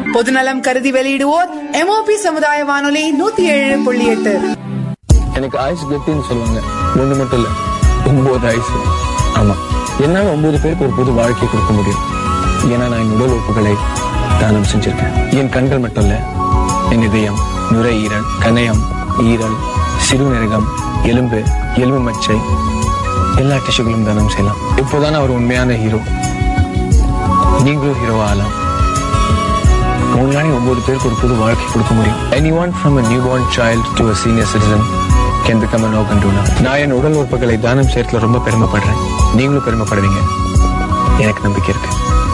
பொதுநலம் கருதி வெளியிடுவோர் எம்ஓபி சமுதாய வானொலி நூத்தி ஏழு புள்ளி எட்டு எனக்கு ஆயுசு கெட்டின்னு சொல்லுவாங்க ஒண்ணு மட்டும் இல்ல ஒன்பது ஆயுசு ஆமா என்னால ஒன்பது பேருக்கு ஒரு புது வாழ்க்கை கொடுக்க முடியும் ஏன்னா நான் என் உடல் உறுப்புகளை தானம் செஞ்சிருக்கேன் என் கண்கள் மட்டும் இல்ல என் இதயம் நுரையீரல் கணையம் ஈரல் சிறுநீரகம் எலும்பு எலும்பு மச்சை எல்லா டிஷ்யூகளும் தானம் செய்யலாம் இப்போதானே அவர் உண்மையான ஹீரோ நீங்களும் ஹீரோ ஆகலாம் உங்களால ஒன்பது பேருக்கு ஒரு புது வாழ்க்கை கொடுக்க முடியும் any one from a newborn child to a senior citizen can become a organ donor நான் என் உடல் உறுப்புகளை தானம் செய்யறதுல ரொம்ப பெருமைப்படுறேன் நீங்களும் பெருமைப்படுவீங்க எனக்கு நம்பிக்கை இருக்கு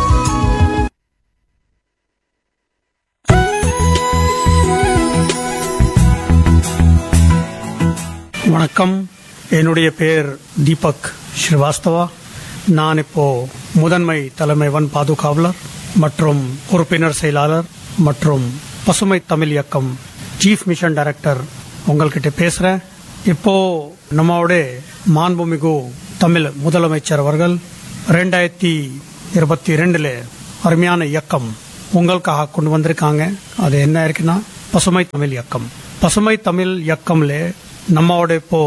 வணக்கம் என்னுடைய பெயர் தீபக் ஸ்ரீவாஸ்தவா நான் இப்போ முதன்மை தலைமை வன் பாதுகாவலர் மற்றும் உறுப்பினர் செயலாளர் மற்றும் பசுமை தமிழ் இயக்கம் சீஃப் மிஷன் டைரக்டர் உங்கள்கிட்ட பேசுறேன் இப்போ நம்மளோட மாண்புமிகு தமிழ் முதலமைச்சர் அவர்கள் ரெண்டாயிரத்தி இருபத்தி ரெண்டுல அருமையான இயக்கம் உங்களுக்காக கொண்டு வந்திருக்காங்க அது என்ன இருக்குன்னா பசுமை தமிழ் இயக்கம் பசுமை தமிழ் இயக்கம்ல நம்மளோட இப்போ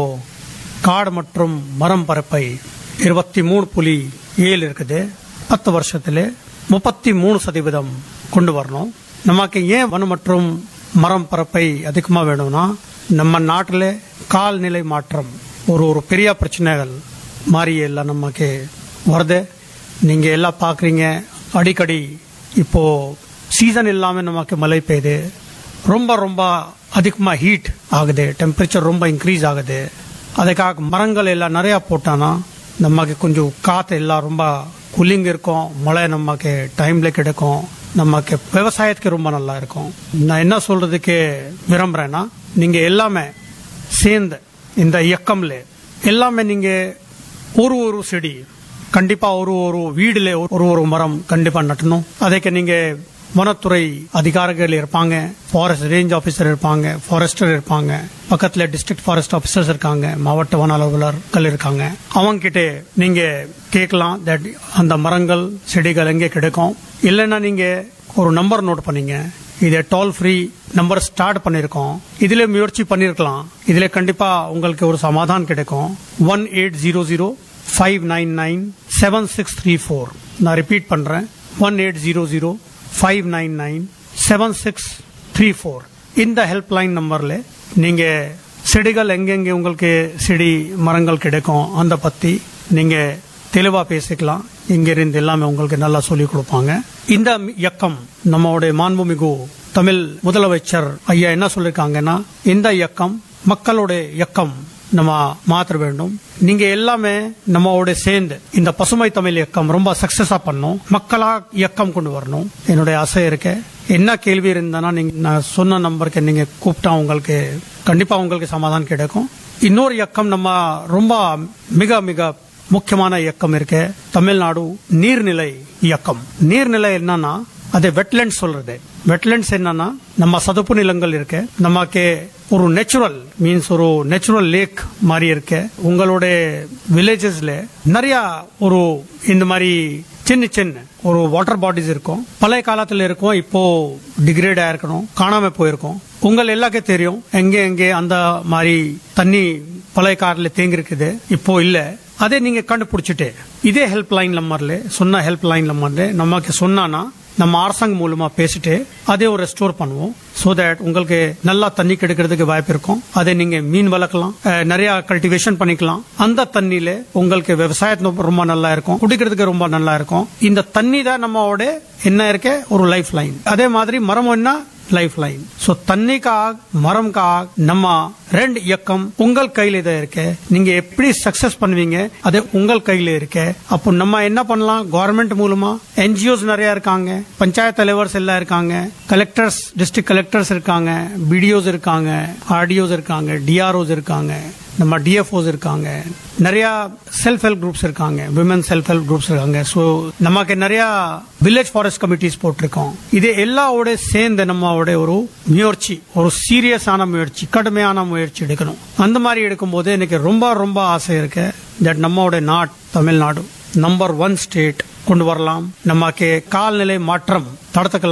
காடு மற்றும் மரம் பரப்பை இருபத்தி மூணு புள்ளி ஏழு இருக்குது பத்து வருஷத்துல முப்பத்தி மூணு சதவீதம் கொண்டு வரணும் நமக்கு ஏன் வனம் மற்றும் மரம் பரப்பை அதிகமாக வேணும்னா நம்ம நாட்டில் கால்நிலை மாற்றம் ஒரு ஒரு பெரிய பிரச்சனைகள் மாறி எல்லாம் நமக்கு வருது நீங்க எல்லாம் பாக்குறீங்க அடிக்கடி இப்போ சீசன் இல்லாம நமக்கு மழை பெய்யுது ரொம்ப ரொம்ப அதிகமா ஹீட் ஆகுது டெம்பரேச்சர் ரொம்ப இன்க்ரீஸ் ஆகுது அதுக்காக மரங்கள் எல்லாம் நிறைய போட்டானா நமக்கு கொஞ்சம் காத்து எல்லாம் ரொம்ப கூலிங் இருக்கும் மழை நமக்கு டைம்ல கிடைக்கும் நமக்கு விவசாயத்துக்கு ரொம்ப நல்லா இருக்கும் நான் என்ன சொல்றதுக்கு விரும்புறேன்னா நீங்க எல்லாமே சேர்ந்து இந்த இயக்கம்ல எல்லாமே நீங்க ஒரு ஒரு செடி கண்டிப்பா ஒரு ஒரு வீடுல ஒரு ஒரு மரம் கண்டிப்பா நட்டணும் அதுக்கு நீங்க வனத்துறை அதிகாரிகள் இருப்பாங்க ஃபாரஸ்ட் ரேஞ்ச் ஆபீசர் இருப்பாங்க ஃபாரஸ்டர் இருப்பாங்க பக்கத்துல டிஸ்ட்ரிக்ட் ஃபாரஸ்ட் ஆபீசர்ஸ் இருக்காங்க மாவட்ட வன அலுவலர்கள் இருக்காங்க அவங்க கிட்ட நீங்க கேட்கலாம் தட் அந்த மரங்கள் செடிகள் எங்கே கிடைக்கும் இல்லைன்னா நீங்க ஒரு நம்பர் நோட் பண்ணீங்க இதை டோல் ஃப்ரீ நம்பர் ஸ்டார்ட் பண்ணிருக்கோம் இதுல முயற்சி பண்ணிருக்கலாம் இதுல கண்டிப்பா உங்களுக்கு ஒரு சமாதானம் கிடைக்கும் one eight zero zero five nine nine seven six three four நான் ரிப்பீட் பண்றேன் one eight zero zero five nine nine seven six three four இந்த ஹெல்ப்லைன் நம்பர்ல நீங்க செடிகள் எங்கெங்கே உங்களுக்கு செடி மரங்கள் கிடைக்கும் அந்த பத்தி நீங்க தெளிவா பேசிக்கலாம் இங்கிருந்து எல்லாமே உங்களுக்கு நல்லா சொல்லி கொடுப்பாங்க இந்த இயக்கம் நம்மளுடைய மாண்புமிகு தமிழ் முதலமைச்சர் ஐயா என்ன சொல்லிருக்காங்கன்னா இந்த இயக்கம் மக்களுடைய இயக்கம் நம்ம மாற்ற வேண்டும் நீங்க எல்லாமே நம்மளோட சேர்ந்து இந்த பசுமை தமிழ் இயக்கம் ரொம்ப சக்சஸா பண்ணும் மக்களா இயக்கம் கொண்டு வரணும் என்னுடைய ஆசை இருக்கு என்ன கேள்வி இருந்தானா நீங்க நான் சொன்ன நம்பருக்கு நீங்க கூப்பிட்டா உங்களுக்கு கண்டிப்பா உங்களுக்கு சமாதானம் கிடைக்கும் இன்னொரு இயக்கம் நம்ம ரொம்ப மிக மிக முக்கியமான இயக்கம் இருக்கு தமிழ்நாடு நீர்நிலை இயக்கம் நீர்நிலை என்னன்னா அது வெட்லேண்ட் சொல்றது வெட்லேண்ட்ஸ் என்னன்னா நம்ம சதுப்பு நிலங்கள் இருக்கு நமக்கு ஒரு நேச்சுரல் மீன்ஸ் ஒரு நேச்சுரல் லேக் மாதிரி இருக்கு உங்களோட வில்லேஜஸ்ல நிறைய ஒரு இந்த மாதிரி சின்ன சின்ன ஒரு வாட்டர் பாடிஸ் இருக்கும் பழைய காலத்துல இருக்கும் இப்போ டிகிரேட் ஆயிருக்கணும் காணாம போயிருக்கும் உங்கள் எல்லாருக்கும் தெரியும் எங்க எங்கே அந்த மாதிரி தண்ணி பழைய காலத்துல தேங்கி இருக்குது இப்போ இல்ல அதே நீங்க கண்டுபிடிச்சிட்டு இதே ஹெல்ப் லைன் நம்பர்ல சொன்ன ஹெல்ப் லைன் நம்பர்ல நமக்கு சொன்னானா நம்ம அரசாங்கம் மூலமா பேசிட்டு அதே ஒரு ரெஸ்டோர் பண்ணுவோம் சோ தட் உங்களுக்கு நல்லா தண்ணி கிடைக்கிறதுக்கு வாய்ப்பு இருக்கும் அதை நீங்க மீன் வளர்க்கலாம் அஹ், நிறைய கல்டிவேஷன் பண்ணிக்கலாம் அந்த தண்ணியில உங்களுக்கு விவசாயத்து ரொம்ப நல்லா இருக்கும் குடிக்கிறதுக்கு ரொம்ப நல்லா இருக்கும் இந்த தண்ணி தான் நம்மளோட என்ன இருக்க ஒரு லைஃப் லைன் அதே மாதிரி மரம் என்ன லைஃப் லைன் சோ தண்ணி கா மரம் கா நம்ம ரெண்டு இயக்கம் உங்கள் கையில தான் இருக்கு நீங்க எப்படி சக்சஸ் பண்ணுவீங்க அது உங்கள் கையில இருக்கு அப்போ நம்ம என்ன பண்ணலாம் கவர்மெண்ட் மூலமா என்ஜிஓஸ் நிறைய இருக்காங்க பஞ்சாயத்து தலைவர்ஸ் எல்லாம் இருக்காங்க கலெக்டர்ஸ் டிஸ்ட்ரிக்ட் கலெக்டர்ஸ் இருக்காங்க பிடிஓஸ் இருக்காங்க ஆர்டிஓஸ் இருக்காங்க டிஆர்ஓஸ் இருக்காங்க நம்ம டிஎஃப்ஓஸ் இருக்காங்க நிறைய செல்ஃப் ஹெல்ப் குரூப்ஸ் இருக்காங்க விமன் செல்ஃப் ஹெல்ப் குரூப்ஸ் இருக்காங்க ஸோ நமக்கு நிறைய வில்லேஜ் ஃபாரஸ்ட் கமிட்டிஸ் போட்டிருக்கோம் இது எல்லாவோட சேர்ந்து நம்மளோட ஒரு முயற்சி ஒரு சீரியஸான முயற்சி கடுமையான முயற்சி எடுக்கணும் அந்த மாதிரி எடுக்கும்போது எனக்கு ரொம்ப ரொம்ப ஆசை இருக்கு தட் நம்மளோட நாட் தமிழ்நாடு நம்பர் ஒன் ஸ்டேட் கொண்டு வரலாம் நமக்கு கால்நிலை மாற்றம் தடுத்துக்கலாம்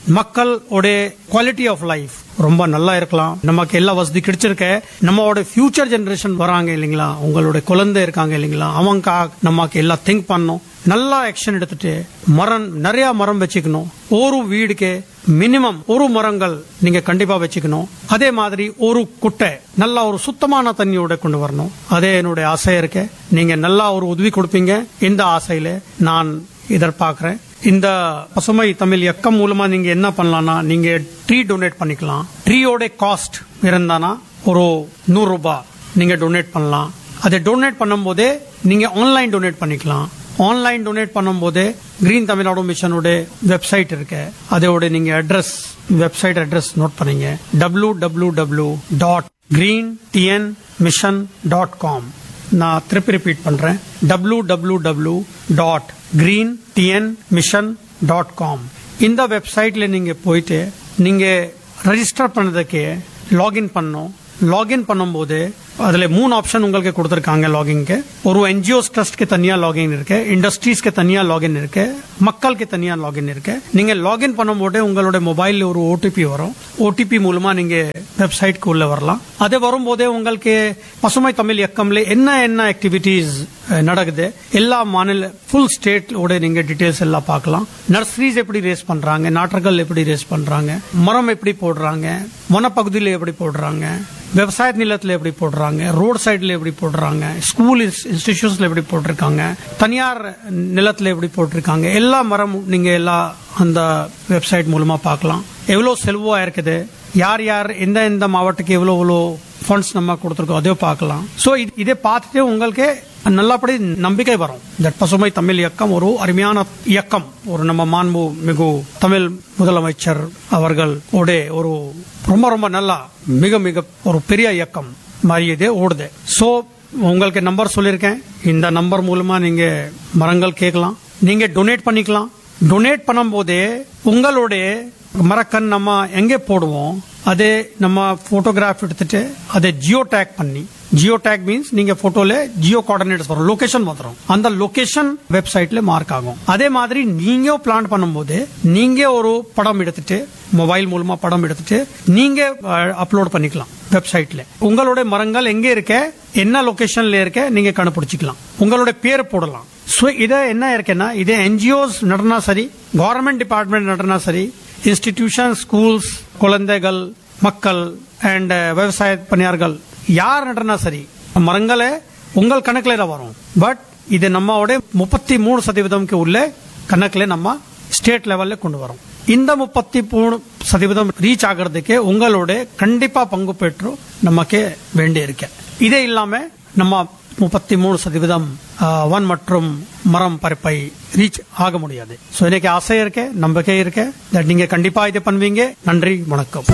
மக்களோட குவாலிட்டி ஆஃப் லைஃப் ரொம்ப நல்லா இருக்கலாம் நமக்கு எல்லா வசதி கிடைச்சிருக்க நம்மளோட ஃபியூச்சர் ஜெனரேஷன் வராங்க இல்லைங்களா உங்களோட குழந்தை இருக்காங்க இல்லைங்களா அவங்க நமக்கு எல்லாம் திங்க் பண்ணணும் நல்லா ஆக்ஷன் எடுத்துட்டு மரம் நிறைய மரம் வச்சுக்கணும் ஒரு வீடுக்கு மினிமம் ஒரு மரங்கள் நீங்க கண்டிப்பா வச்சுக்கணும் அதே மாதிரி ஒரு குட்டை நல்லா ஒரு சுத்தமான தண்ணியோட கொண்டு வரணும் அதே என்னுடைய ஆசை இருக்கு நீங்க நல்லா ஒரு உதவி கொடுப்பீங்க இந்த ஆசையில நான் எதிர்பார்க்கிறேன் இந்த பசுமை தமிழ் இயக்கம் மூலமா நீங்க என்ன பண்ணலாம்னா நீங்க ட்ரீ டொனேட் பண்ணிக்கலாம் ட்ரீயோட காஸ்ட் இருந்தானா ஒரு நூறு ரூபாய் நீங்க டொனேட் பண்ணலாம் அதை டொனேட் பண்ணும்போதே நீங்க ஆன்லைன் டொனேட் பண்ணிக்கலாம் ஆன்லைன் டொனேட் பண்ணும்போது கிரீன் தமிழ்நாடு மிஷனோட வெப்சைட் இருக்கு அதோட நீங்க அட்ரஸ் வெப்சைட் அட்ரஸ் நோட் பண்ணீங்க W W W dot green TN mission dot com நான் திருப்பி ரிப்பீட் பண்றேன் W W W dot green TN mission dot com இந்த வெப்சைட்ல நீங்க போயிட்டு நீங்க ரெஜிஸ்டர் பண்ணதுக்கு லாகின் பண்ணணும் லாகின் பண்ணும்போது அதுல மூணு ஆப்ஷன் உங்களுக்கு கொடுத்துருக்காங்க லாகின்க்கு ஒரு என்ஜிஓஸ் ட்ரஸ்ட்க்கு தனியா லாகின் இருக்கு இண்டஸ்ட்ரீஸ்க்கு தனியா லாகின் இருக்கு மக்களுக்கு தனியா லாகின் இருக்கு நீங்க லாகின் பண்ணும்போது உங்களோட மொபைல்ல ஒரு ஓடிபி வரும் ஓடிபி மூலமா நீங்க வெப்சைட்க்கு உள்ள வரலாம் அது வரும்போதே உங்களுக்கு பசுமை தமிழ் இயக்கம்ல என்ன என்ன ஆக்டிவிட்டீஸ் நடக்குது எல்லா மாநில ஃபுல் ஸ்டேட்டோட நீங்க டீடைல்ஸ் எல்லாம் பார்க்கலாம் நர்சரிஸ் எப்படி ரேஸ் பண்றாங்க நாற்றுகள் எப்படி ரேஸ் பண்றாங்க மரம் எப்படி போடுறாங்க வனப்பகுதியில் எப்படி போடுறாங்க விவசாய நிலத்துல எப்படி போடுறாங்க ரோட் சைடுல எப்படி போடுறாங்க ஸ்கூல் இன்ஸ்டிடியூஷன்ஸ்ல எப்படி போட்டிருக்காங்க தனியார் நிலத்துல எப்படி போட்டிருக்காங்க எல்லா மரம் நீங்க எல்லா அந்த வெப்சைட் மூலமா பார்க்கலாம் எவ்வளவு செலவா இருக்குது யார் யார் எந்த எந்த மாவட்டத்துக்கு எவ்வளவு எவ்வளோ ஃபண்ட்ஸ் நம்ம கொடுத்துருக்கோம் அதையும் பார்க்கலாம் ஸோ இதை பார்த்துட்டு உங்களுக்கு நல்லபடி நம்பிக்கை வரும் தட் பசுமை தமிழ் இயக்கம் ஒரு அருமையான இயக்கம் ஒரு நம்ம மாண்பு மிகு தமிழ் முதலமைச்சர் அவர்கள் ஓட ஒரு ரொம்ப ரொம்ப நல்லா மிக மிக ஒரு பெரிய இயக்கம் மாதிரி இது ஓடுது ஸோ உங்களுக்கு நம்பர் சொல்லியிருக்கேன் இந்த நம்பர் மூலமா நீங்க மரங்கள் கேட்கலாம் நீங்க டொனேட் பண்ணிக்கலாம் டொனேட் பண்ணும்போதே உங்களுடைய மரக்கன் நம்ம எங்கே போடுவோம் அதே நம்ம போட்டோகிராஃப் எடுத்துட்டு அதை ஜியோ டேக் பண்ணி ஜியோ டேக் மீன்ஸ் நீங்க போட்டோல ஜியோ கோஆர்டினேட்ஸ் வரும் லொகேஷன் வந்துடும் அந்த லொகேஷன் வெப்சைட்ல மார்க் ஆகும் அதே மாதிரி நீங்க பிளான் பண்ணும்போது நீங்க ஒரு படம் எடுத்துட்டு மொபைல் மூலமா படம் எடுத்துட்டு நீங்க அப்லோட் பண்ணிக்கலாம் வெப்சைட்ல உங்களோட மரங்கள் எங்க இருக்க என்ன லொகேஷன்ல இருக்க நீங்க கண்டுபிடிச்சிக்கலாம் உங்களோட பேர் போடலாம் ஸோ இதை என்ன இருக்குன்னா இது என்ஜிஓஸ் நடனா சரி கவர்மெண்ட் டிபார்ட்மெண்ட் நடனா சரி இன்ஸ்டிடியூஷன் ஸ்கூல்ஸ் குழந்தைகள் மக்கள் அண்ட் விவசாய பணியார்கள் யார் நடனா சரி மரங்களே உங்கள் கணக்குல தான் வரும் பட் இது நம்மளோட முப்பத்தி மூணு சதவீதம்க்கு உள்ள கணக்குல நம்ம ஸ்டேட் லெவல்ல கொண்டு வரோம் இந்த முப்பத்தி மூணு சதவீதம் ரீச் ஆகிறதுக்கு உங்களோட கண்டிப்பா பங்கு பெற்று நமக்கு வேண்டி இருக்கு இதே இல்லாம நம்ம முப்பத்தி மூணு சதவீதம் வன் மற்றும் மரம் பரப்பை ரீச் ஆக முடியாது ஸோ எனக்கு ஆசை இருக்கு நம்பிக்கை இருக்கு that நீங்க கண்டிப்பா இதை பண்ணுவீங்க நன்றி வணக்கம்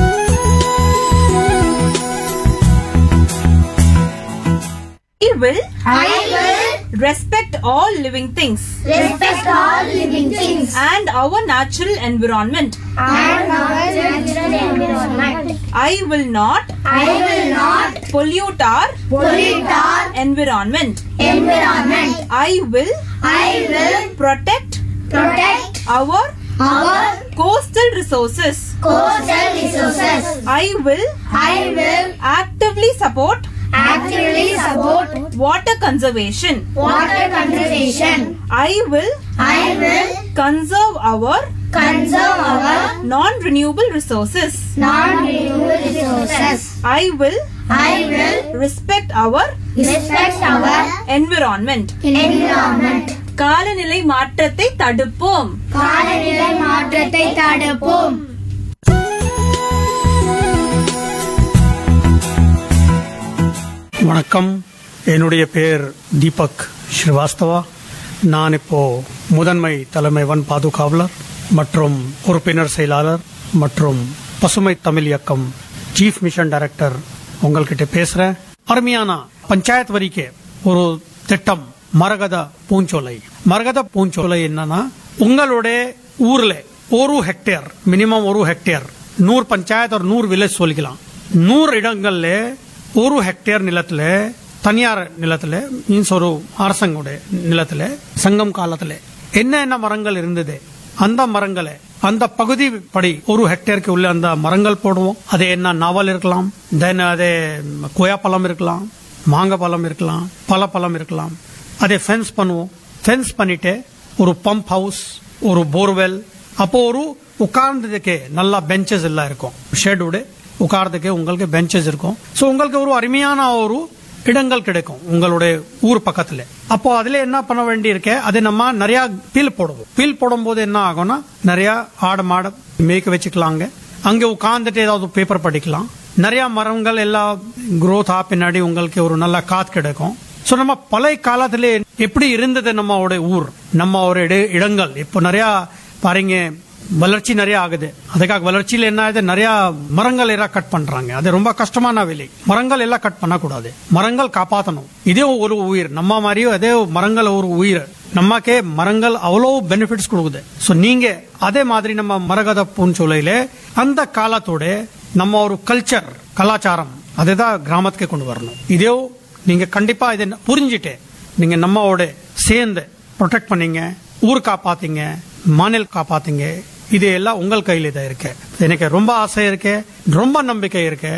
I will. I will respect all living things Respect all living things and our natural environment. and our natural environment. I will not I will not pollute our pollute our environment. environment. I will I will protect protect our our coastal resources. coastal resources. I will I will actively support actively support water conservation. water conservation. I will I will conserve our conserve our non-renewable resources. non-renewable resources. I will I will respect our respect our environment. environment. காலநிலை மாற்றத்தை தடுப்போம் காலநிலை மாற்றத்தை தடுப்போம் வணக்கம் என்னுடைய பேர் தீபக் ஸ்ரீவாஸ்தவா நான் இப்போ முதன்மை தலைமை வன் பாதுகாவலர் மற்றும் உறுப்பினர் செயலாளர் மற்றும் பசுமை தமிழ் இயக்கம் சீஃப் மிஷன் டைரக்டர் உங்கள்கிட்ட பேசுறேன் அருமையான பஞ்சாயத்து வரிக்கு ஒரு திட்டம் மரகத பூஞ்சோலை மரகத பூஞ்சோலை என்னன்னா உங்களுடைய ஊர்ல ஒரு ஹெக்டேர் மினிமம் ஒரு ஹெக்டேர் நூறு பஞ்சாயத்து ஒரு நூறு வில்லேஜ் சொல்லிக்கலாம் நூறு இடங்கள்ல ஒரு ஹெக்டேர் நிலத்துல தனியார் நிலத்துல மீன்ஸ் ஒரு அரசாங்கோட நிலத்துல சங்கம் காலத்துல என்ன என்ன மரங்கள் இருந்தது அந்த மரங்களை அந்த பகுதி படி ஒரு ஹெக்டேருக்கு உள்ள அந்த மரங்கள் போடுவோம் அது என்ன நாவல் இருக்கலாம் தென் அதே கொய்யா பழம் இருக்கலாம் மாங்காய் பழம் இருக்கலாம் பல பழம் இருக்கலாம் அதை ஃபென்ஸ் பண்ணுவோம் ஃபென்ஸ் பண்ணிட்டு ஒரு பம்ப் ஹவுஸ் ஒரு போர்வெல் அப்போ ஒரு உட்கார்ந்ததுக்கே நல்லா பெஞ்சஸ் எல்லாம் இருக்கும் ஷெட்டோட உட்கார்றதுக்கு உங்களுக்கு பெஞ்சஸ் இருக்கும் ஸோ உங்களுக்கு ஒரு அருமையான ஒரு இடங்கள் கிடைக்கும் உங்களுடைய ஊர் பக்கத்துல அப்போ அதுல என்ன பண்ண வேண்டி இருக்கே அது நம்ம நிறைய பீல் போடுவோம் பீல் போடும்போது என்ன ஆகும்னா நிறைய ஆடு மாடு மேய்க்க வச்சுக்கலாங்க அங்க உட்கார்ந்துட்டு ஏதாவது பேப்பர் படிக்கலாம் நிறைய மரங்கள் எல்லாம் growth ஆ பின்னாடி உங்களுக்கு ஒரு நல்ல காத்து கிடைக்கும் சோ நம்ம பழைய காலத்துல எப்படி இருந்தது நம்மளோட ஊர் நம்ம ஒரு இட- இடங்கள் இப்போ நிறைய பாருங்க வளர்ச்சி நிறைய ஆகுது அதுக்காக வளர்ச்சியில என்ன ஆகுது நிறைய மரங்கள் எல்லாம் கட் பண்றாங்க அது ரொம்ப கஷ்டமான வேலை மரங்கள் எல்லாம் கட் பண்ணக்கூடாது மரங்கள் காப்பாத்தணும் இதே ஒரு உயிர் நம்ம மாதிரியும் அதே மரங்கள் ஒரு உயிர் நமக்கே மரங்கள் அவ்வளோ பெனிஃபிட்ஸ் கொடுக்குது சோ நீங்க அதே மாதிரி நம்ம மரகத பூஞ்சோலையில அந்த காலத்தோட நம்ம ஒரு கல்ச்சர் கலாச்சாரம் அதுதான் கிராமத்துக்கு கொண்டு வரணும் இதே நீங்க கண்டிப்பா இதை புரிஞ்சுட்டு நீங்க நம்மோட சேர்ந்து ப்ரொடெக்ட் பண்ணீங்க ஊர் காப்பாத்தீங்க மாநில காப்பாத்தீங்க இது எல்லாம் உங்கள் கையில தான் இருக்கு எனக்கு ரொம்ப ஆசை இருக்கு ரொம்ப நம்பிக்கை இருக்கு